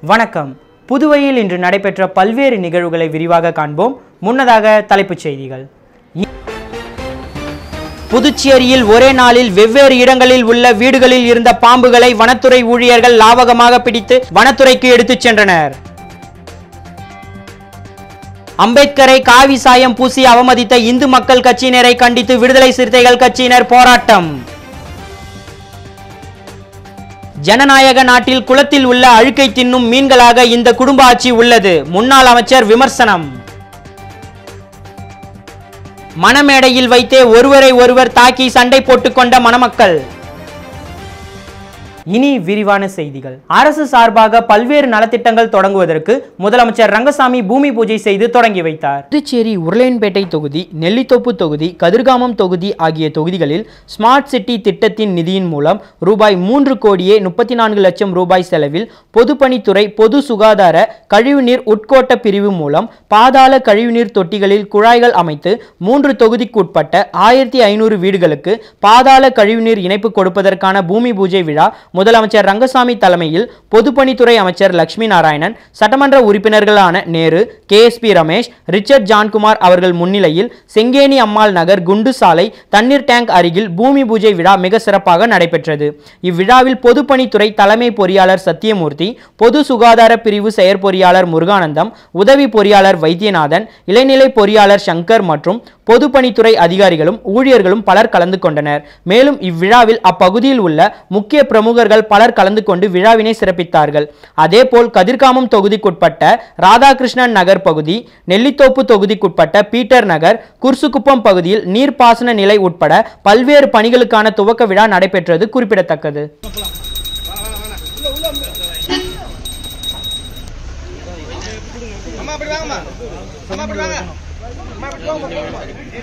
வணக்கம் புதுவையில் இன்று நடைபெற்ற பல்வேறு நிகழ்வுகளை விரிவாக காண்போம் முன்னதாக தலைப்புச் செய்திகள் புதுச்சேரியில் ஒரே நாளில் வெவ்வேறு இடங்களில் உள்ள வீடுகளில் இருந்த பாம்புகளை வனத்துறை ஊழியர்கள் லாவகமாக பிடித்து வனத்துறைக்கு எடுத்துச் சென்றனர் அம்பேத்கரை காவி சாயம் பூசி அவமதித்த இந்து மக்கள் கட்சியினரை கண்டித்து விடுதலை சிறுத்தைகள் கட்சியினர் போராட்டம் ஜனநாயக நாட்டில் குளத்தில் உள்ள அழுக்கை தின்னும் மீன்களாக இந்த குடும்ப ஆட்சி உள்ளது முன்னாள் அமைச்சர் விமர்சனம் மணமேடையில் வைத்தே ஒருவரை ஒருவர் தாக்கி சண்டை போட்டுக்கொண்ட மணமக்கள் இனி விரிவான செய்திகள் அரசு சார்பாக பல்வேறு நலத்திட்டங்கள் தொடங்குவதற்கு முதலமைச்சர் ரங்கசாமி பூமி பூஜை செய்து தொடங்கி வைத்தார் புதுச்சேரி உருளையன்பேட்டை தொகுதி நெல்லித்தோப்பு தொகுதி கதிர்காமம் தொகுதி ஆகிய தொகுதிகளில் ஸ்மார்ட் சிட்டி திட்டத்தின் நிதியின் மூலம் ரூபாய் மூன்று கோடியே முப்பத்தி நான்கு லட்சம் ரூபாய் செலவில் பொதுப்பணித்துறை பொது சுகாதார கழிவுநீர் உட்கோட்ட பிரிவு மூலம் பாதாள கழிவுநீர் தொட்டிகளில் குழாய்கள் அமைத்து மூன்று தொகுதிக்குட்பட்ட ஆயிரத்தி ஐநூறு வீடுகளுக்கு பாதாள கழிவுநீர் இணைப்பு கொடுப்பதற்கான பூமி பூஜை விழா முதலமைச்சர் ரங்கசாமி தலைமையில் பொதுப்பணித்துறை அமைச்சர் லட்சுமி நாராயணன் சட்டமன்ற உறுப்பினர்களான Nehru K S P Ramesh Richard Johnkumar அவர்கள் முன்னிலையில் செங்கேணி அம்மாள் நகர் குண்டு சாலை தண்ணீர் டேங்க் அருகில் பூமி பூஜை விழா மிக சிறப்பாக நடைபெற்றது இவ்விழாவில் பொதுப்பணித்துறை தலைமை பொறியாளர் சத்தியமூர்த்தி பொது சுகாதார பிரிவு செயற்பொறியாளர் முருகானந்தம் உதவி பொறியாளர் வைத்தியநாதன் இளைநிலை பொறியாளர் சங்கர் மற்றும் பொதுப்பணித்துறை அதிகாரிகளும் ஊழியர்களும் பலர் கலந்து கொண்டனர் மேலும் இவ்விழாவில் அப்பகுதியில் உள்ள முக்கிய பிரமுகர்கள் பலர் கலந்து கொண்டு விழாவினை சிறப்பித்தார்கள் அதேபோல் கதிர்காமம் தொகுதிக்குட்பட்ட ராதாகிருஷ்ணன் நகர் பகுதி நெல்லித்தோப்பு தொகுதிக்குட்பட்ட பீட்டர் நகர் குர்சுக்குப்பம் பகுதியில் நீர்ப்பாசன நிலை உட்பட பல்வேறு பணிகளுக்கான துவக்க விழா நடைபெற்றது குறிப்பிடத்தக்கது அம்மா அப்படி வாங்கம்மா அம்மா அப்படி வாங்க அம்மா அப்படி வாங்க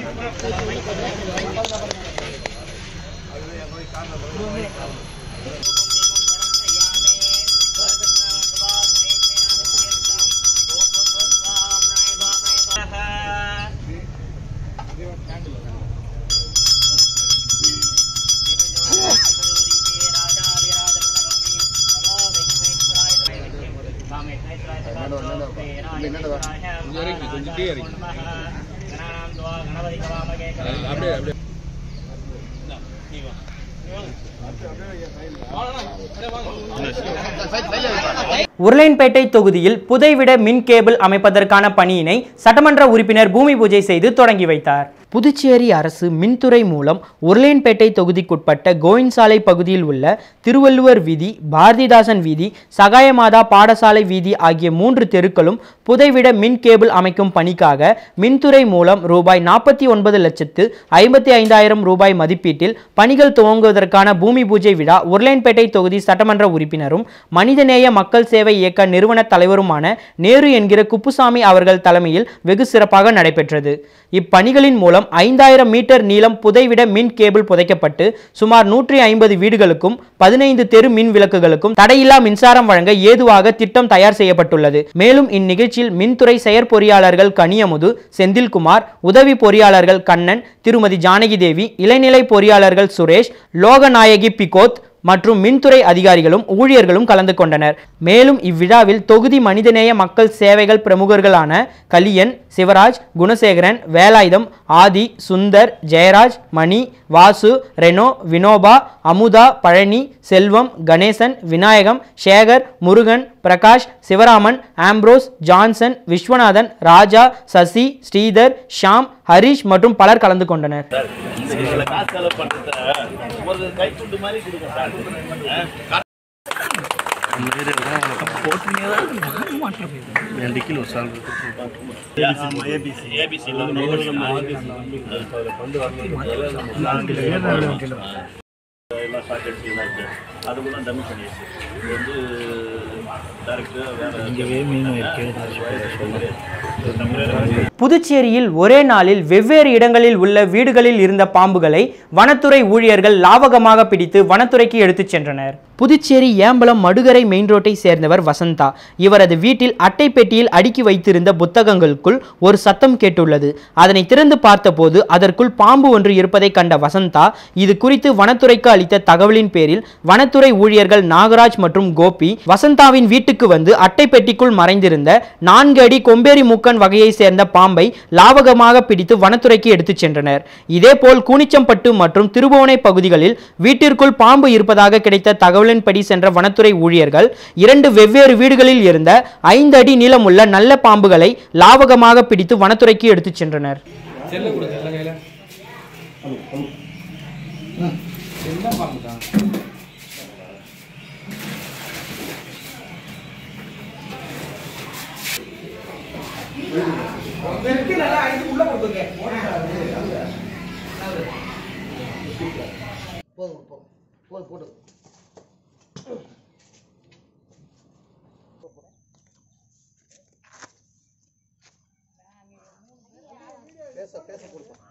உருளையன்பேட்டை தொகுதியில் புதைவிட மின் கேபிள் அமைப்பதற்கான பணியினை சட்டமன்ற உறுப்பினர் பூமி பூஜை செய்து தொடங்கி வைத்தார் புதுச்சேரி அரசு மின்துறை மூலம் உருளையன்பேட்டை தொகுதிக்குட்பட்ட கோயின்சாலை பகுதியில் உள்ள திருவள்ளுவர் வீதி பாரதிதாசன் வீதி சகாயமாதா பாடசாலை வீதி ஆகிய மூன்று தெருக்களும் புதைவிட மின் கேபிள் அமைக்கும் பணிக்காக மின்துறை மூலம் ரூபாய் நாற்பத்தி ஒன்பது லட்சத்து ஐம்பத்தி ஐந்தாயிரம் ரூபாய் மதிப்பீட்டில் பணிகள் துவங்குவதற்கான பூமி பூஜை விழா உருளையன்பேட்டை தொகுதி சட்டமன்ற உறுப்பினரும் மனிதநேய மக்கள் சேவை இயக்க நிறுவன தலைவருமான நேரு என்கிற குப்புசாமி அவர்கள் தலைமையில் வெகு சிறப்பாக நடைபெற்றது இப்பணிகளின் மூலம் ஐந்தாயிரம் மீட்டர் நீளம் புதைவிட மின் கேபிள் புதைக்கப்பட்டு சுமார் நூற்றி ஐம்பது வீடுகளுக்கும் பதினைந்து தெரு மின் விளக்குகளுக்கும் தடையில்லா மின்சாரம் வழங்க ஏதுவாக திட்டம் தயார் செய்யப்பட்டுள்ளது மேலும் இந்நிகழ்ச்சியில் மின்துறை செயற்பொறியாளர்கள் கனியமுது செந்தில்குமார் உதவி பொறியாளர்கள் கண்ணன் திருமதி ஜானகி தேவி இளைநிலை பொறியாளர்கள் சுரேஷ் லோகநாயகி பிகோத் மற்றும் மின்துறை அதிகாரிகளும் ஊழியர்களும் கலந்து கொண்டனர் மேலும் இவ்விழாவில் தொகுதி மனிதநேய மக்கள் சேவைகள் பிரமுகர்களான Kaliyan Sivaraj Gunasekaran Velayutham Adhi Sundar Jayaraj Mani Vasu Reno Vinoba Amudha Palani Selvam Ganesan Vinayagam Sekar Murugan Prakash Sivaraman Ambrose Johnson Viswanathan Raja Sasi Sridhar Sham Harish மற்றும் பலர் கலந்து கொண்டனர் இதுல காசு செலவு பண்றத ஒரு கைக்குண்டு மாதிரி கொடுங்க சார் ஏபிசியில் எல்லாம் ஷார்ட் அடிச்சுலாம் இருக்கு அது கூட டம்மி பண்ணியாச்சு இது வந்து டேரக்டர் வேற புதுச்சேரியில் ஒரே நாளில் வெவ்வேறு இடங்களில் உள்ள வீடுகளில் இருந்த பாம்புகளை வனத்துறை ஊழியர்கள் லாவகமாக பிடித்து வனத்துறைக்கு எடுத்துச் சென்றனர் புதுச்சேரி ஏம்பலம் மடுகரை மெயின் ரோட்டை சேர்ந்தவர் வசந்தா இவரது வீட்டில் அட்டை பெட்டியில் அடுக்கி வைத்திருந்த புத்தகங்களுக்குள் ஒரு சத்தம் கேட்டுள்ளது அதனை திறந்து பார்த்தபோது அதற்குள் பாம்பு ஒன்று இருப்பதை கண்ட வசந்தா இது குறித்து வனத்துறைக்கு அளித்த தகவலின் பேரில் வனத்துறை ஊழியர்கள் நாகராஜ் மற்றும் கோபி வசந்தாவின் வீட்டுக்கு வந்து அட்டை பெட்டிக்குள் மறைந்திருந்த நான்கு அடி கொம்பேரி மூக்கன் வகையை சேர்ந்த பாம்பை லாவகமாக பிடித்து வனத்துறைக்கு எடுத்துச் சென்றனர் இதேபோல் கூனிச்சம்பட்டு மற்றும் திருபுவனை பகுதிகளில் வீட்டிற்குள் பாம்பு இருப்பதாக கிடைத்த தகவலின்படி சென்ற வனத்துறை ஊழியர்கள் இரண்டு வெவ்வேறு வீடுகளில் இருந்த ஐந்து அடி நீளமுள்ள நல்ல பாம்புகளை லாவகமாக பிடித்து வனத்துறைக்கு எடுத்துச் சென்றனர் போதும் போதும் போதும் போடு பேச பேச கொடுப்போம்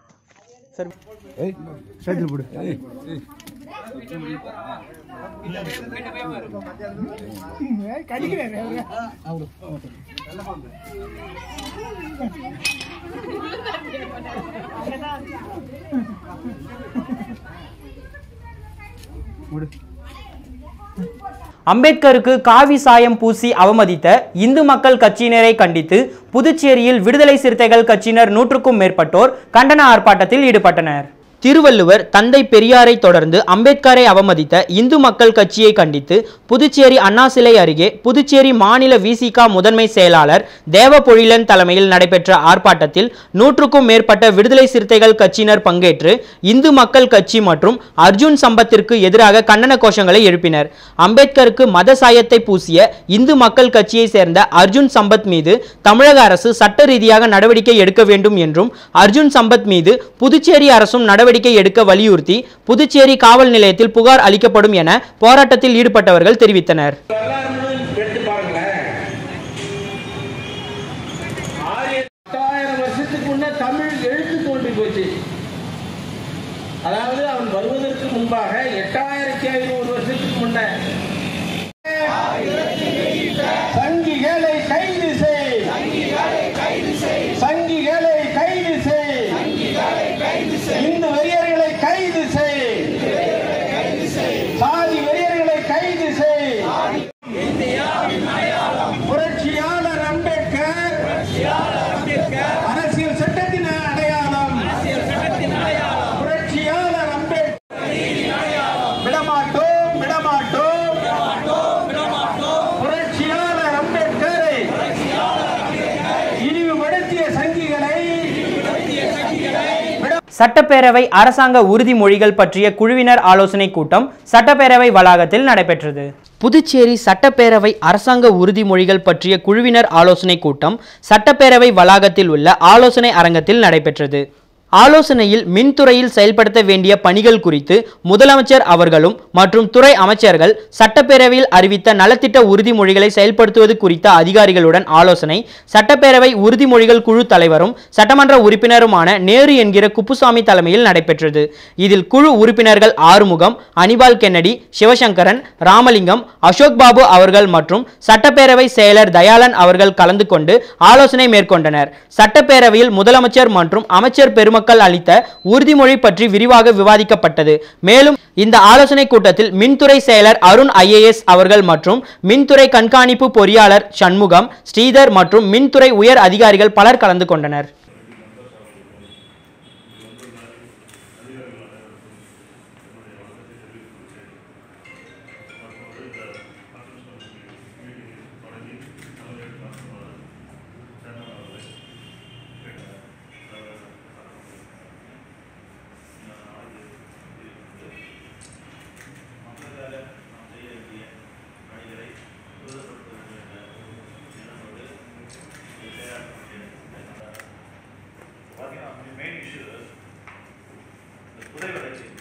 அம்பேத்கருக்கு காவி சாயம் பூசி அவமதித்த இந்து மக்கள் கட்சியினரை கண்டித்து புதுச்சேரியில் விடுதலை சிறுத்தைகள் கட்சியினர் நூற்றுக்கும் மேற்பட்டோர் கண்டன ஆர்ப்பாட்டத்தில் ஈடுபட்டனர் திருவள்ளுவர் தந்தை பெரியாரை தொடர்ந்து அம்பேத்கரை அவமதித்த இந்து மக்கள் கட்சியை கண்டித்து புதுச்சேரி அண்ணா சிலை அருகே புதுச்சேரி மாநில விசிக முதன்மை செயலாளர் தேவபொழிலன் தலைமையில் நடைபெற்ற ஆர்ப்பாட்டத்தில் நூற்றுக்கும் மேற்பட்ட விடுதலை சிறுத்தைகள் கட்சியினர் பங்கேற்று இந்து மக்கள் கட்சி மற்றும் அர்ஜுன் சம்பத்திற்கு எதிராக கண்டன கோஷங்களை எழுப்பினர் அம்பேத்கருக்கு மத சாயத்தை பூசிய இந்து மக்கள் கட்சியை சேர்ந்த அர்ஜுன் சம்பத் மீது தமிழக அரசு சட்ட ரீதியாக நடவடிக்கை எடுக்க வேண்டும் என்றும் அர்ஜுன் சம்பத் மீது புதுச்சேரி அரசும் நடவடிக்கை எடுக்க வலியுறுத்தி புதுச்சேரி காவல் நிலையத்தில் புகார் அளிக்கப்படும் என போராட்டத்தில் ஈடுபட்டவர்கள் தெரிவித்தனர் எடுத்து பாருங்களேன் எட்டாயிரம் வருஷத்துக்கு முன்ன தமிழ் எழுத்து தோன்றி போச்சு அதாவது அவன் வருவதற்கு முன்பாக எட்டாயிரத்தி ஐநூறு வருஷத்துக்கு முன்ன சங்கிகளை கைது செய் சங்கிகளை கைது செய் இந்து வெறியர்களை கைது செய் சாதி வெறியர்களை கைது செய் புரட்சியாளர் அம்பேத்கர் அரசியல் சட்டத்தின் அடையாளம் புரட்சியாளர் அம்பேத்கர் விடமாட்டோம் விடமாட்டோம் புரட்சியாளர் அம்பேத்கரை இழிவுபடுத்திய சங்கிகளை சட்டப்பேரவை அரசாங்க உறுதிமொழிகள் பற்றிய குழுவினர் ஆலோசனை கூட்டம் சட்டப்பேரவை வளாகத்தில் நடைபெற்றது புதுச்சேரி சட்டப்பேரவை அரசாங்க உறுதிமொழிகள் பற்றிய குழுவினர் ஆலோசனை கூட்டம் சட்டப்பேரவை வளாகத்தில் உள்ள ஆலோசனை அரங்கத்தில் நடைபெற்றது ஆலோசனையில் மின்துறையில் செயல்படுத்த வேண்டிய பணிகள் குறித்து முதலமைச்சர் அவர்களும் மற்றும் துறை அமைச்சர்கள் சட்டப்பேரவையில் அறிவித்த நலத்திட்ட உறுதிமொழிகளை செயல்படுத்துவது குறித்த அதிகாரிகளுடன் ஆலோசனை சட்டப்பேரவை உறுதிமொழிகள் குழு தலைவரும் சட்டமன்ற உறுப்பினருமான நேரு என்கிற குப்புசாமி தலைமையில் நடைபெற்றது இதில் குழு உறுப்பினர்கள் ஆறுமுகம் அனிபால் கென்னடி சிவசங்கரன் ராமலிங்கம் அசோக் பாபு அவர்கள் மற்றும் சட்டப்பேரவை செயலர் தயாளன் அவர்கள் கலந்து கொண்டு ஆலோசனை மேற்கொண்டனர் சட்டப்பேரவையில் முதலமைச்சர் மற்றும் அமைச்சர் பெருமக்கள் அளித்த உறுதிமொழி பற்றி விரிவாக விவாதிக்கப்பட்டது மேலும் இந்த ஆலோசனை கூட்டத்தில் மின்துறை செயலர் அருண் ஐஏஎஸ் அவர்கள் மற்றும் மின்துறை கண்காணிப்பு பொறியாளர் சண்முகம் ஸ்ரீதர் மற்றும் மின்துறை உயர் அதிகாரிகள் பலர் கலந்து கொண்டனர்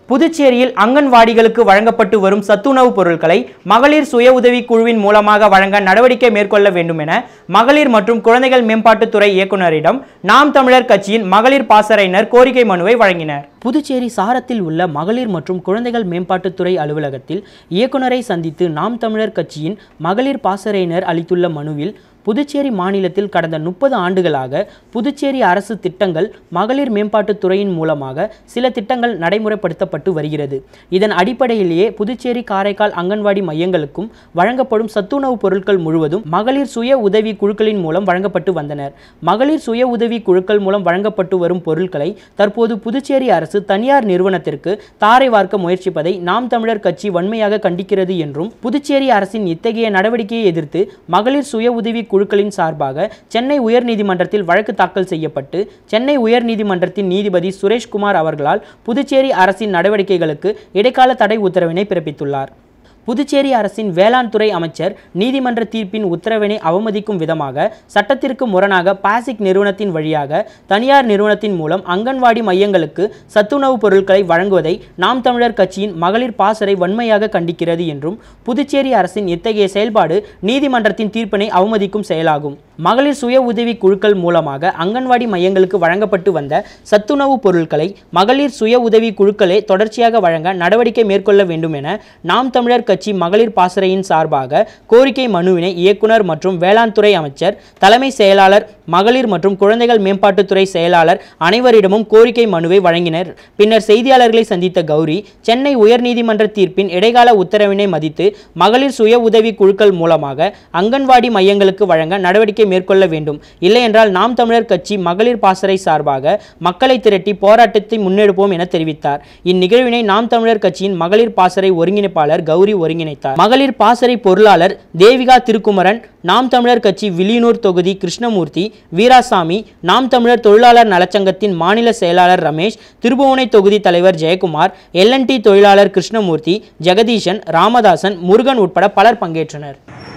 புதுச்சேரியில் அங்கன்வாடிகளுக்கு வழங்கப்பட்டு வரும் சத்துணவுப் பொருட்களை மகளிர் சுய உதவி குழுவின் மூலமாக வழங்க நடவடிக்கை மேற்கொள்ள வேண்டும் என மகளிர் மற்றும் குழந்தைகள் மேம்பாட்டுத்துறை இயக்குநரிடம் நாம் தமிழர் கட்சியின் மகளிர் பாசறையினர் கோரிக்கை மனுவை வழங்கினர் புதுச்சேரி சாரத்தில் உள்ள மகளிர் மற்றும் குழந்தைகள் மேம்பாட்டுத்துறை அலுவலகத்தில் இயக்குநரை சந்தித்து நாம் தமிழர் கட்சியின் மகளிர் பாசறையினர் அளித்துள்ள மனுவில் புதுச்சேரி மாநிலத்தில் கடந்த முப்பது ஆண்டுகளாக புதுச்சேரி அரசு திட்டங்கள் மகளிர் மேம்பாட்டுத் துறையின் மூலமாக சில திட்டங்கள் நடைமுறைப்படுத்தப்பட்டு வருகிறது இதன் அடிப்படையிலேயே புதுச்சேரி காரைக்கால் அங்கன்வாடி மையங்களுக்கும் வழங்கப்படும் சத்துணவுப் பொருட்கள் முழுவதும் மகளிர் சுய உதவி குழுக்களின் மூலம் வழங்கப்பட்டு வந்தனர் மகளிர் சுய உதவி குழுக்கள் மூலம் வழங்கப்பட்டு வரும் பொருட்களை தற்போது புதுச்சேரி அரசு தனியார் நிறுவனத்திற்கு தாரை வார்க்க முயற்சிப்பதை நாம் தமிழர் கட்சி வன்மையாக கண்டிக்கிறது என்றும் புதுச்சேரி அரசின் இத்தகைய நடவடிக்கையை எதிர்த்து மகளிர் சுய உதவி குழுக்களின் சார்பாக சென்னை உயர்நீதிமன்றத்தில் வழக்கு தாக்கல் செய்யப்பட்டு சென்னை உயர்நீதிமன்றத்தின் நீதிபதி சுரேஷ்குமார் அவர்களால் புதுச்சேரி அரசின் நடவடிக்கைகளுக்கு இடைக்கால தடை உத்தரவினை பிறப்பித்துள்ளார் புதுச்சேரி அரசின் வேளாண் துறை அமைச்சர் நீதிமன்ற தீர்ப்பின் உத்தரவினை அவமதிக்கும் விதமாக சட்டத்திற்கு முரணாக பாசிக் நிறுவனத்தின் வழியாக தனியார் நிறுவனத்தின் மூலம் அங்கன்வாடி மையங்களுக்கு சத்துணவு பொருட்களை வழங்குவதை நாம் தமிழர் கட்சியின் மகளிர் பாசறை வன்மையாக கண்டிக்கிறது என்றும் புதுச்சேரி அரசின் இத்தகைய செயல்பாடு நீதிமன்றத்தின் தீர்ப்பினை அவமதிக்கும் செயலாகும் மகளிர் சுய உதவி குழுக்கள் மூலமாக அங்கன்வாடி மையங்களுக்கு வழங்கப்பட்டு வந்த சத்துணவு பொருட்களை மகளிர் சுய உதவி குழுக்களே தொடர்ச்சியாக வழங்க நடவடிக்கை மேற்கொள்ள வேண்டும் என நாம் தமிழர் கட்சி மகளிர் பாசறையின் சார்பாக கோரிக்கை மனுவினை இயக்குனர் மற்றும் வேளாண் துறை அமைச்சர் தலைமை செயலாளர் மகளிர் மற்றும் குழந்தைகள் மேம்பாட்டுத்துறை செயலாளர் அனைவரிடமும் கோரிக்கை மனுவை வழங்கினர் பின்னர் செய்தியாளர்களை சந்தித்த கௌரி சென்னை உயர்நீதிமன்ற தீர்ப்பின் இடைக்கால உத்தரவினை மதித்து மகளிர் சுய உதவி குழுக்கள் மூலமாக அங்கன்வாடி மையங்களுக்கு வழங்க நடவடிக்கை மேற்கொள்ள வேண்டும் இல்லையென்றால் நாம் தமிழர் கட்சி மகளிர் பாசறை சார்பாக மக்களை திரட்டி போராட்டத்தை முன்னெடுப்போம் என தெரிவித்தார் இந்நிகழ்வினை நாம் தமிழர் கட்சியின் மகளிர் பாசறை ஒருங்கிணைப்பாளர் கௌரி ஒருங்கிணைத்தார் மகளிர் பாசறை பொருளாளர் தேவிகா திருக்குமரன் நாம் தமிழர் கட்சி வில்லியனூர் தொகுதி கிருஷ்ணமூர்த்தி வீராசாமி நாம் தமிழர் தொழிலாளர் நலச்சங்கத்தின் மாநில செயலாளர் ரமேஷ் திருபுவனை தொகுதி தலைவர் ஜெயக்குமார் எல்என்டி தொழிலாளர் கிருஷ்ணமூர்த்தி ஜெகதீஷன் ராமதாசன் முருகன் உட்பட பலர் பங்கேற்றனர்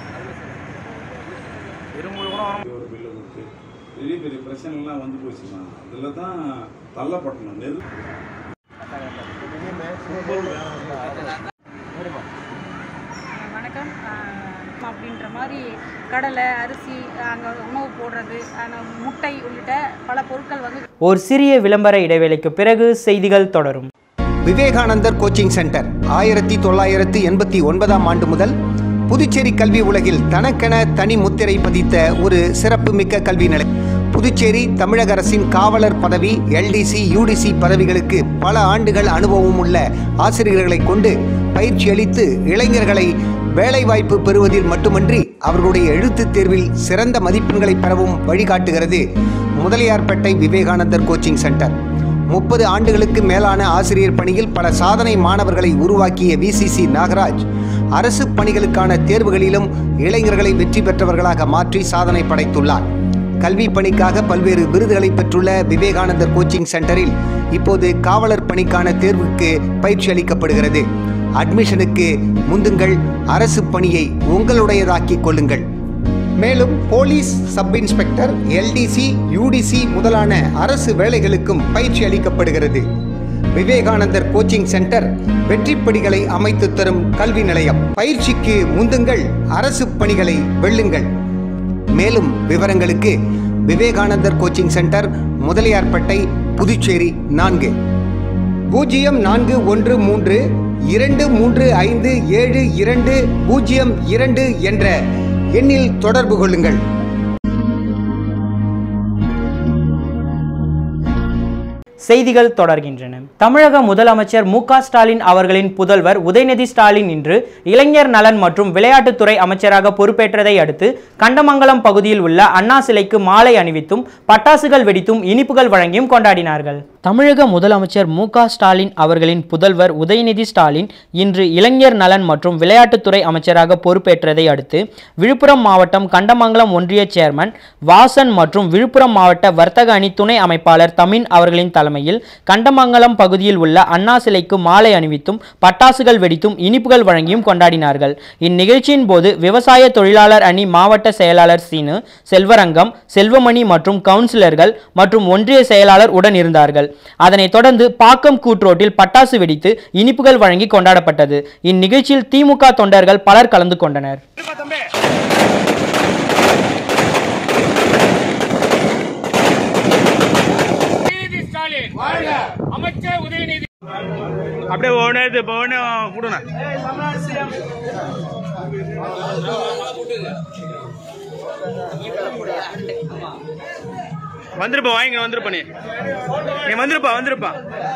பெரிய பெரிய பிரச்சனைலாம் வந்து போச்சுமா அதில் தான் தள்ளப்பட்டணும் நெரு வணக்கம் ஆஹ் அப்படின்ற மாதிரி கடலை அரிசி அங்கே உணவு போடுறது அந்த முட்டை உள்ளிட்ட பல பொருட்கள் வந்து ஒரு சிறிய விளம்பர இடைவேளைக்கு பிறகு செய்திகள் தொடரும் விவேகானந்தர் கோச்சிங் சென்டர் ஆயிரத்தி தொள்ளாயிரத்தி எண்பத்தி ஒன்பதாம் ஆண்டு முதல் புதுச்சேரி கல்வி உலகில் தனக்கென தனி முத்திரை பதித்த ஒரு சிறப்புமிக்க கல்வி நிலையம் புதுச்சேரி தமிழக அரசின் காவலர் பதவி எல்டிசி யூடிசி பதவிகளுக்கு பல ஆண்டுகள் அனுபவம் உள்ள ஆசிரியர்களை கொண்டு பயிற்சி அளித்து இளைஞர்களை வேலைவாய்ப்பு பெறுவதில் மட்டுமன்றி அவர்களுடைய எழுத்துத் தேர்வில் சிறந்த மதிப்பெண்களை பெறவும் வழிகாட்டுகிறது முதலியார்பேட்டை விவேகானந்தர் கோச்சிங் சென்டர் முப்பது ஆண்டுகளுக்கு மேலான ஆசிரியர் பணியில் பல சாதனை மாணவர்களை உருவாக்கிய விசிசி நாகராஜ் அரசு பணிகளுக்கான தேர்வுகளிலும் இளைஞர்களை வெற்றி பெற்றவர்களாக மாற்றி சாதனை படைத்துள்ளார் கல்வி பணிக்காக பல்வேறு விருதுகளை பெற்றுள்ள விவேகானந்தர் கோச்சிங் சென்டரில் இப்போது காவலர் பணிக்கான தேர்வுக்கு பயிற்சி அளிக்கப்படுகிறது அட்மிஷனுக்கு முந்துங்கள் அரசு பணியை உங்களுடையதாக்கிக் கொள்ளுங்கள் மேலும் police sub inspector LDC UDC முதலான அரசு வேலைகளுக்கும் பயிற்சி அளிக்கப்படுகிறது விவேகானந்தர் கோச்சிங் சென்டர் வெற்றிப்படிகளை அமைத்து தரும் கல்வி நிலையம் பயிற்சிக்கு முந்துங்கள் அரசு பணிகளை வெல்லுங்கள் மேலும் விவரங்களுக்கு விவேகானந்தர் கோச்சிங் சென்டர் முதலியார்பேட்டை புதுச்சேரி நான்கு பூஜ்ஜியம் நான்கு ஒன்று மூன்று இரண்டு மூன்று ஐந்து ஏழு இரண்டு பூஜ்ஜியம் இரண்டு என்ற எண்ணில் தொடர்பு கொள்ளுங்கள் செய்திகள் தொடர்கின்றன தமிழக முதலமைச்சர் மு க ஸ்டாலின் அவர்களின் புதல்வர் உதயநிதி ஸ்டாலின் இன்று இளைஞர் நலன் மற்றும் விளையாட்டுத்துறை அமைச்சராக பொறுப்பேற்றதை அடுத்து கண்டமங்கலம் பகுதியில் உள்ள அண்ணா சிலைக்கு மாலை அணிவித்தும் பட்டாசுகள் வெடித்தும் இனிப்புகள் வழங்கியும் கொண்டாடினார்கள் தமிழக முதலமைச்சர் மு க ஸ்டாலின் அவர்களின் புதல்வர் உதயநிதி ஸ்டாலின் இன்று இளைஞர் நலன் மற்றும் விளையாட்டுத்துறை அமைச்சராக பொறுப்பேற்றதை அடுத்து விழுப்புரம் மாவட்டம் கண்டமங்கலம் ஒன்றிய சேர்மன் வாசன் மற்றும் விழுப்புரம் மாவட்ட வர்த்தக அணி துணை அமைப்பாளர் தமின் அவர்களின் தலைமையில் கண்டமங்கலம் பகுதியில் உள்ள அண்ணா சிலைக்கு மாலை அணிவித்தும் பட்டாசுகள் வெடித்தும் இனிப்புகள் வழங்கியும் கொண்டாடினார்கள் இந்நிகழ்ச்சியின் போது விவசாய தொழிலாளர் அணி மாவட்ட செயலாளர் சீனு செல்வரங்கம் செல்வமணி மற்றும் கவுன்சிலர்கள் மற்றும் ஒன்றிய செயலாளர் உடன் இருந்தார்கள் அதனைத் தொடர்ந்து பாக்கம் கூட்ரோட்டில் பட்டாசு வெடித்து இனிப்புகள் வழங்கி கொண்டாடப்பட்டது இந்நிகழ்ச்சியில் திமுக தொண்டர்கள் பலர் கலந்து கொண்டனர் அப்படியே ஒன்று இது இப்போ ஒன்று கொடுண்ணா வந்துருப்பா வாங்க வந்துருப்பா நீ நீ வந்துருப்பா வந்துருப்பா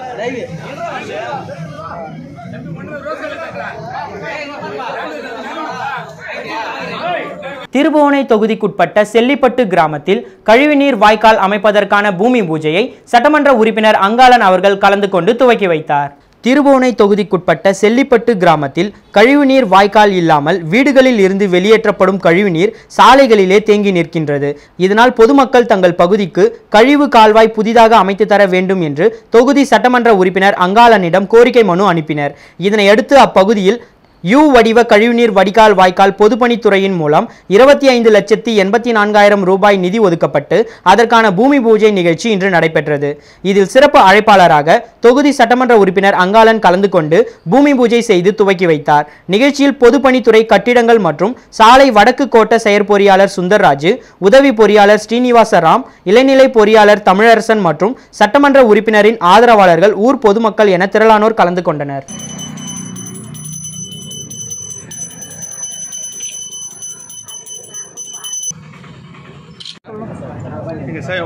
திருபுவனை தொகுதிக்குட்பட்ட செல்லிப்பட்டு கிராமத்தில் கழிவுநீர் வாய்க்கால் அமைப்பதற்கான பூமி பூஜையை சட்டமன்ற உறுப்பினர் அங்காளன் அவர்கள் கலந்து கொண்டு துவக்கி வைத்தார் திருபுவனை தொகுதிக்குட்பட்ட செல்லிப்பட்டு கிராமத்தில் கழிவுநீர் வாய்க்கால் இல்லாமல் வீடுகளில் இருந்து வெளியேற்றப்படும் கழிவுநீர் சாலைகளிலே தேங்கி நிற்கின்றது இதனால் பொதுமக்கள் தங்கள் பகுதிக்கு கழிவு கால்வாய் புதிதாக அமைத்து தர வேண்டும் என்று தொகுதி சட்டமன்ற உறுப்பினர் அங்காளனிடம் கோரிக்கை மனு அனுப்பினர் இதனையடுத்து அப்பகுதியில் யூ வடிவ கழிவுநீர் வடிகால் வாய்க்கால் பொதுப்பணித்துறையின் மூலம் இருபத்தி ஐந்து லட்சத்தி எண்பத்தி நான்காயிரம் ரூபாய் நிதி ஒதுக்கப்பட்டு அதற்கான பூமி பூஜை நிகழ்ச்சி இன்று நடைபெற்றது இதில் சிறப்பு அழைப்பாளராக தொகுதி சட்டமன்ற உறுப்பினர் அங்காளன் கலந்து கொண்டு பூமி பூஜை செய்து துவக்கி வைத்தார் நிகழ்ச்சியில் பொதுப்பணித்துறை கட்டிடங்கள் மற்றும் சாலை வடக்கு கோட்ட செயற்பொறியாளர் சுந்தர்ராஜு உதவி பொறியாளர் ஸ்ரீனிவாசராம் இளநிலை பொறியாளர் தமிழரசன் மற்றும் சட்டமன்ற உறுப்பினரின் ஆதரவாளர்கள் ஊர் பொதுமக்கள் என திரளானோர் கலந்து கொண்டனர் இங்கே சார்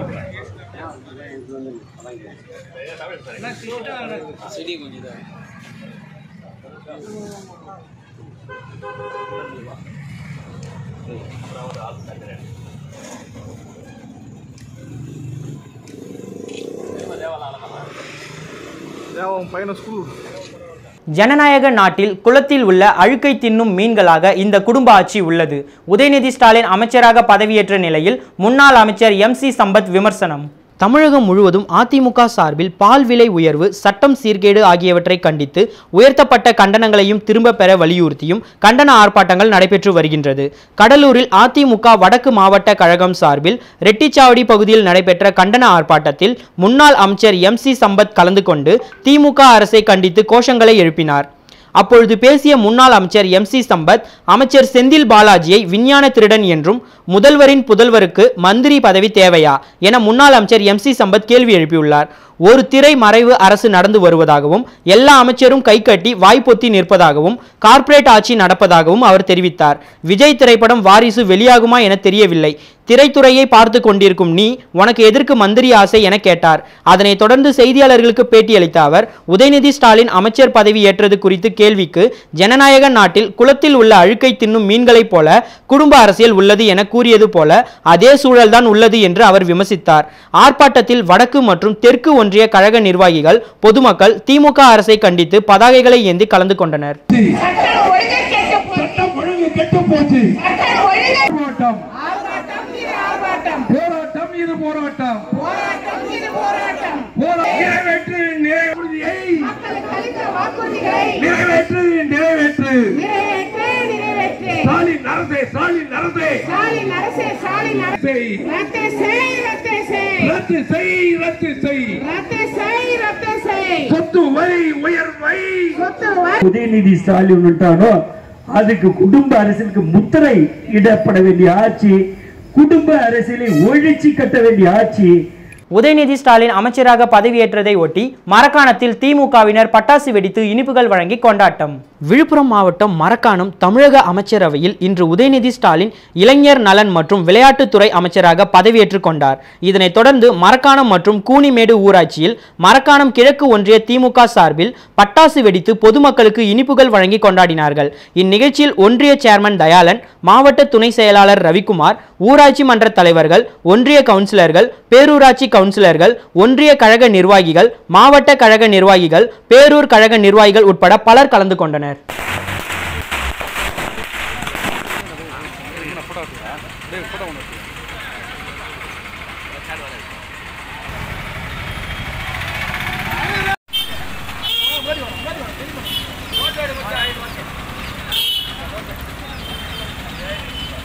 பையனை ஸ்கூல் ஜனநாயக நாட்டில் குளத்தில் உள்ள அழுக்கை தின்னும் மீன்களாக இந்த குடும்ப ஆட்சி உள்ளது உதயநிதி ஸ்டாலின் அமைச்சராக பதவியேற்ற நிலையில் முன்னாள் அமைச்சர் எம் சி சம்பத் விமர்சனம் தமிழகம் முழுவதும் அதிமுக சார்பில் பால் விலை உயர்வு சட்டம் சீர்கேடு ஆகியவற்றை கண்டித்து உயர்த்தப்பட்ட கண்டனங்களையும் திரும்ப பெற வலியுறுத்தியும் கண்டன ஆர்ப்பாட்டங்கள் நடைபெற்று வருகின்றது கடலூரில் அதிமுக வடக்கு மாவட்ட கழகம் சார்பில் ரெட்டிச்சாவடி பகுதியில் நடைபெற்ற கண்டன ஆர்ப்பாட்டத்தில் முன்னாள் அமைச்சர் எம் சி சம்பத் கலந்து கொண்டு திமுக அரசை கண்டித்து கோஷங்களை எழுப்பினார் அப்பொழுது பேசிய முன்னாள் அமைச்சர் எம் சி சம்பத் அமைச்சர் செந்தில் பாலாஜியை விஞ்ஞான திருடன் என்றும் முதல்வரின் புதல்வருக்கு மந்திரி பதவி தேவையா என முன்னாள் அமைச்சர் எம் சி சம்பத் கேள்வி எழுப்பியுள்ளார் ஒரு திரை மறைவு அரசு நடந்து வருவதாகவும் எல்லா அமைச்சரும் கைகட்டி வாய்ப்பொத்தி நிற்பதாகவும் கார்ப்பரேட் ஆட்சி நடப்பதாகவும் அவர் தெரிவித்தார் விஜய் திரைப்படம் வாரிசு வெளியாகுமா என தெரியவில்லை திரைத்துறையை பார்த்து கொண்டிருக்கும் நீ உனக்கு எதற்கு மந்திரி ஆசை என கேட்டார் அதனைத் தொடர்ந்து செய்தியாளர்களுக்கு பேட்டியளித்த அவர் உதயநிதி ஸ்டாலின் அமைச்சர் பதவி ஏற்றது குறித்து கேள்விக்கு ஜனநாயக நாட்டில் குளத்தில் உள்ள அழுக்கை தின்னும் மீன்களைப் போல குடும்ப அரசியல் உள்ளது என கூறியது போல அதே சூழல்தான் உள்ளது என்று அவர் விமர்சித்தார் ஆர்ப்பாட்டத்தில் வடக்கு மற்றும் தெற்கு ஒன்றிய கழக நிர்வாகிகள் பொதுமக்கள் திமுக அரசை கண்டித்து பதாகைகளை ஏந்தி கலந்து கொண்டனர் சட்டம் ஒழுங்கு கெட்டு போச்சு போராட்டம் போராட்டம் இது போராட்டம் போரா- நிறைவேற்று நிறைவேற்றியை நிறைவேற்று நிறைவேற்று ஸ்டாலின் அரசே ஸ்டாலின் அரசே செய். ரத்து செய் ரத்து செய் சொத்து வரி உயர்வை உதயநிதி ஸ்டாலின் விட்டானோ அதுக்கு குடும்ப அரசியலுக்கு முத்திரை இடப்பட வேண்டிய ஆட்சி குடும்ப அரசியலை ஒழிச்சு கட்ட வேண்டிய ஆட்சி உதயநிதி ஸ்டாலின் அமைச்சராக பதவியேற்றதை ஒட்டி மரக்காணத்தில் திமுகவினர் பட்டாசு வெடித்து இனிப்புகள் வழங்கி கொண்டாட்டம் விழுப்புரம் மாவட்டம் மரக்காணம் தமிழக அமைச்சரவையில் இன்று உதயநிதி ஸ்டாலின் இளைஞர் நலன் மற்றும் விளையாட்டுத்துறை அமைச்சராக பதவியேற்றுக் கொண்டார் இதனைத் தொடர்ந்து மரக்காணம் மற்றும் கூனிமேடு ஊராட்சியில் மரக்காணம் கிழக்கு ஒன்றிய திமுக சார்பில் பட்டாசு வெடித்து பொதுமக்களுக்கு இனிப்புகள் வழங்கி கொண்டாடினார்கள் இந்நிகழ்ச்சியில் ஒன்றிய சேர்மன் தயாளன் மாவட்ட துணை செயலாளர் ரவிக்குமார் ஊராட்சி மன்ற தலைவர்கள் ஒன்றிய கவுன்சிலர்கள் பேரூராட்சி கவுன்சிலர்கள் ஒன்றிய கழக நிர்வாகிகள் மாவட்ட கழக நிர்வாகிகள் பேரூர் கழக நிர்வாகிகள் உட்பட பலர் கலந்து கொண்டனர்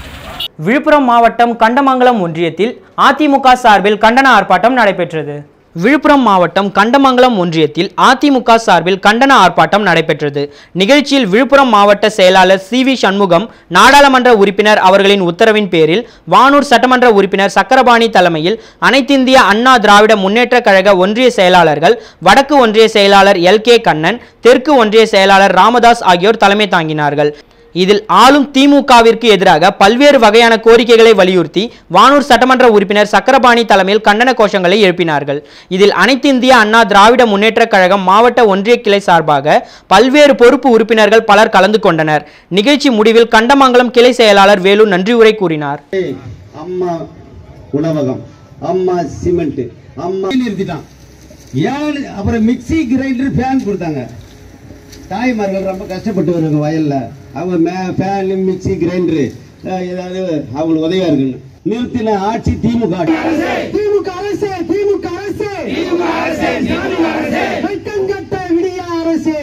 விழுப்புரம் மாவட்டம் கண்டமங்கலம் ஒன்றியத்தில் அதிமுக சார்பில் கண்டன ஆர்ப்பாட்டம் நடைபெற்றது விழுப்புரம் மாவட்டம் கண்டமங்கலம் ஒன்றியத்தில் அதிமுக சார்பில் கண்டன ஆர்ப்பாட்டம் நடைபெற்றது நிகழ்ச்சியில் விழுப்புரம் மாவட்ட செயலாளர் சி வி சண்முகம் நாடாளுமன்ற உறுப்பினர் அவர்களின் உத்தரவின் பேரில் வானூர் சட்டமன்ற உறுப்பினர் சக்கரபாணி தலைமையில் அனைத்திந்திய அண்ணா திராவிட முன்னேற்ற கழக ஒன்றிய செயலாளர்கள் வடக்கு ஒன்றிய செயலாளர் எல் கே கண்ணன் தெற்கு ஒன்றிய செயலாளர் ராமதாஸ் ஆகியோர் தலைமை தாங்கினார்கள் இதில் ஆளும் திமுகவிற்கு எதிராக பல்வேறு வகையான கோரிக்கைகளை வலியுறுத்தி வானூர் சட்டமன்ற உறுப்பினர் சக்கரபாணி தலைமையில் கண்டன கோஷங்களை எழுப்பினார்கள் இதில் அனைத்திந்திய அண்ணா திராவிட முன்னேற்றக் கழகம் மாவட்ட ஒன்றிய கிளை சார்பாக பல்வேறு பொறுப்பு உறுப்பினர்கள் பலர் கலந்து கொண்டனர் நிகழ்ச்சி முடிவில் கண்டமங்கலம் கிளை செயலாளர் வேலு நன்றி உரை கூறினார் அம்மா உணவகம் அம்மா சிமெண்ட் அம்மா நிறுத்திட்டான் ஏன் அப்புறம் மிக்ஸி கிரைண்டர் ஃபேன் கொடுத்தாங்க தாய்மார்கள் ரொம்ப கஷ்டப்பட்டு வருவாங்க வயல்ல அவங்க மே ஃபேன் மிக்ஸி கிரைண்டரு ஏதாவது அவங்களுக்கு உதவியா இருக்குன்னு நிறுத்தின ஆட்சி திமுக ஆட்சி. திமுக அரசு திமுக அரசு திமுக அரசு திமுக அரசு வெட்டங்கட்ட விடிய அரசு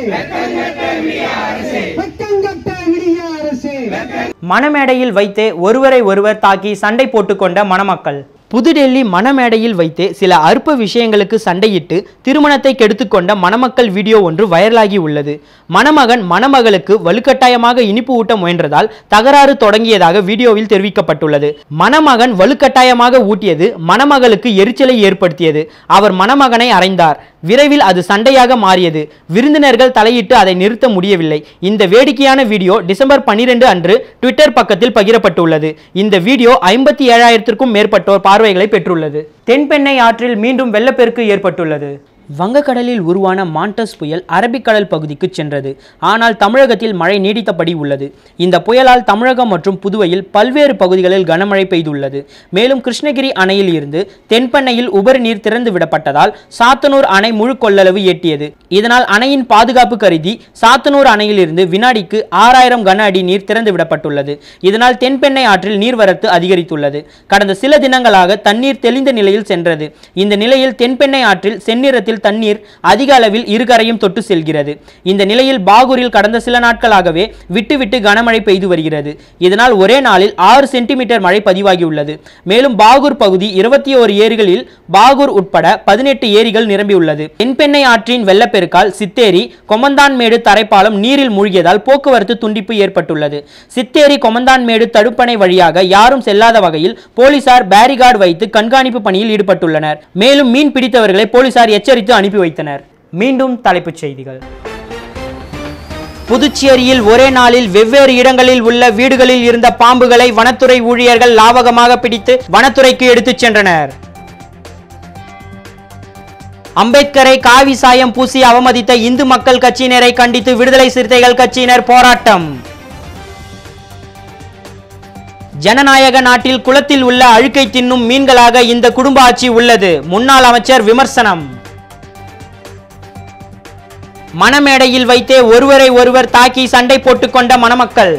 வெட்டங்கட்ட விடிய அரசு மணமேடையில் வைத்தே ஒருவரை ஒருவர் தாக்கி சண்டை போட்டுக்கொண்ட மணமக்கள் புதுடெல்லி மணமேடையில் வைத்தே சில அற்ப விஷயங்களுக்கு சண்டையிட்டு திருமணத்தை கெடுத்துக்கொண்ட மணமக்கள் வீடியோ ஒன்று வைரலாகி உள்ளது மணமகன் மணமகளுக்கு வலுக்கட்டாயமாக இனிப்பு ஊட்ட முயன்றதால் தகராறு தொடங்கியதாக வீடியோவில் தெரிவிக்கப்பட்டுள்ளது மணமகன் வலுக்கட்டாயமாக ஊட்டியது மணமகளுக்கு எரிச்சலை ஏற்படுத்தியது அவர் மணமகனை அறைந்தார் விரைவில் அது சண்டையாக மாறியது விருந்தினர்கள் தலையிட்டு அதை நிறுத்த முடியவில்லை இந்த வேடிக்கையான வீடியோ டிசம்பர் 12 அன்று ட்விட்டர் பக்கத்தில் பகிரப்பட்டுள்ளது இந்த வீடியோ ஐம்பத்தி ஏழாயிரத்திற்கும் மேற்பட்டோர் பார்வைகளை பெற்றுள்ளது தென்பெண்ணை ஆற்றில் மீண்டும் வெள்ளப்பெருக்கு ஏற்பட்டுள்ளது வங்கக்கடலில் உருவான மாண்டஸ் புயல் அரபிக்கடல் பகுதிக்கு சென்றது ஆனால் தமிழகத்தில் மழை நீடித்தபடி உள்ளது இந்த புயலால் தமிழகம் மற்றும் புதுவையில் பல்வேறு பகுதிகளில் கனமழை பெய்துள்ளது மேலும் கிருஷ்ணகிரி அணையில் இருந்து தென்பெண்ணையில் உபரி நீர் திறந்து விடப்பட்டதால் சாத்தனூர் அணை முழு கொள்ளளவு எட்டியது இதனால் அணையின் பாதுகாப்பு கருதி சாத்தனூர் அணையில் இருந்து வினாடிக்கு ஆறாயிரம் கன அடி நீர் திறந்து விடப்பட்டுள்ளது இதனால் தென்பெண்ணை ஆற்றில் நீர்வரத்து அதிகரித்துள்ளது கடந்த சில தினங்களாக தண்ணீர் தெளிந்த நிலையில் சென்றது இந்த நிலையில் தென்பெண்ணை ஆற்றில் செந்நிறத்தில் தண்ணீர் அதிக அளவில் இருகரையும் தொட்டு செல்கிறது இந்த நிலையில் பாகூரில் கடந்த சில நாட்களாகவே விட்டு விட்டு கனமழை பெய்து வருகிறது இதனால் ஒரே நாளில் ஆறு சென்டிமீட்டர் மழை பதிவாகியுள்ளது மேலும் பாகூர் பகுதி இருபத்தி ஓரு ஏரிகளில் பாகூர் உட்பட பதினெட்டு ஏரிகள் நிரம்பியுள்ளது தென்பெண்ணை ஆற்றின் வெள்ளப்பெருக்கால் சித்தேரி கொமந்தான்மேடு தரைப்பாலம் நீரில் மூழ்கியதால் போக்குவரத்து துண்டிப்பு ஏற்பட்டுள்ளது சித்தேரி கொமந்தான்மேடு தடுப்பணை வழியாக யாரும் செல்லாத வகையில் போலீசார் பேரிகார்டு வைத்து கண்காணிப்பு பணியில் ஈடுபட்டுள்ளனர் மேலும் மீன் பிடித்தவர்களை போலீசார் எச்சரித்து அனுப்பி வைத்தனர் மீண்டும் தலைப்புச் செய்திகள் புதுச்சேரியில் ஒரே நாளில் வெவ்வேறு இடங்களில் உள்ள வீடுகளில் இருந்த பாம்புகளை வனத்துறை ஊழியர்கள் லாவகமாக பிடித்து வனத்துறைக்கு எடுத்துச் சென்றனர் அம்பேத்கரை காவி சாயம் பூசி அவமதித்த இந்து மக்கள் கட்சியினரை கண்டித்து விடுதலை சிறுத்தைகள் கட்சியினர் போராட்டம் ஜனநாயக நாட்டில் குளத்தில் உள்ள அழுக்கை தின்னும் மீன்களாக இந்த குடும்ப ஆட்சி உள்ளது முன்னாள் அமைச்சர் விமர்சனம் மணமேடையில் வைத்தே ஒருவரை ஒருவர் தாக்கி சண்டை போட்டுக்கொண்ட மணமக்கள்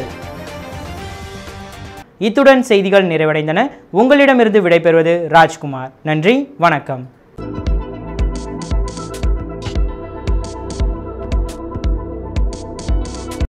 இத்துடன் செய்திகள் நிறைவடைந்தன உங்களிடமிருந்து விடைபெறுவது ராஜ்குமார் நன்றி வணக்கம்